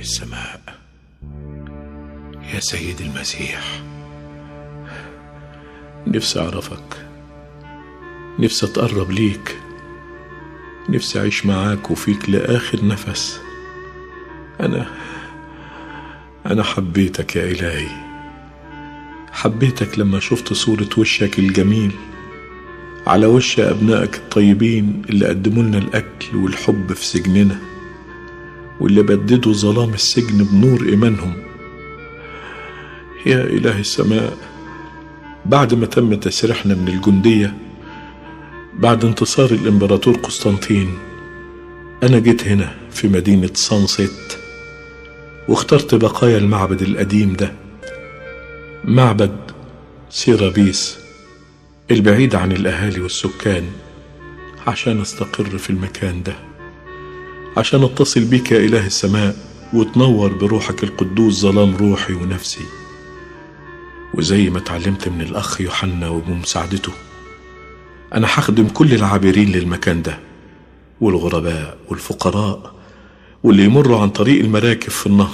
السماء يا سيد المسيح نفسي أعرفك نفسي أتقرب ليك نفسي أعيش معاك وفيك لآخر نفس أنا أنا حبيتك يا إلهي حبيتك لما شفت صورة وشك الجميل على وش أبنائك الطيبين اللي قدموا لنا الأكل والحب في سجننا واللي بددوا ظلام السجن بنور إيمانهم يا إله السماء بعد ما تم تسريحنا من الجندية بعد انتصار الإمبراطور قسطنطين أنا جيت هنا في مدينة سانسيت واخترت بقايا المعبد القديم ده معبد سيرابيس البعيد عن الأهالي والسكان عشان استقر في المكان ده عشان اتصل بيك يا إله السماء وتنور بروحك القدوس ظلام روحي ونفسي وزي ما اتعلمت من الأخ يوحنا وبمساعدته أنا هخدم كل العابرين للمكان ده والغرباء والفقراء واللي يمروا عن طريق المراكب في النهر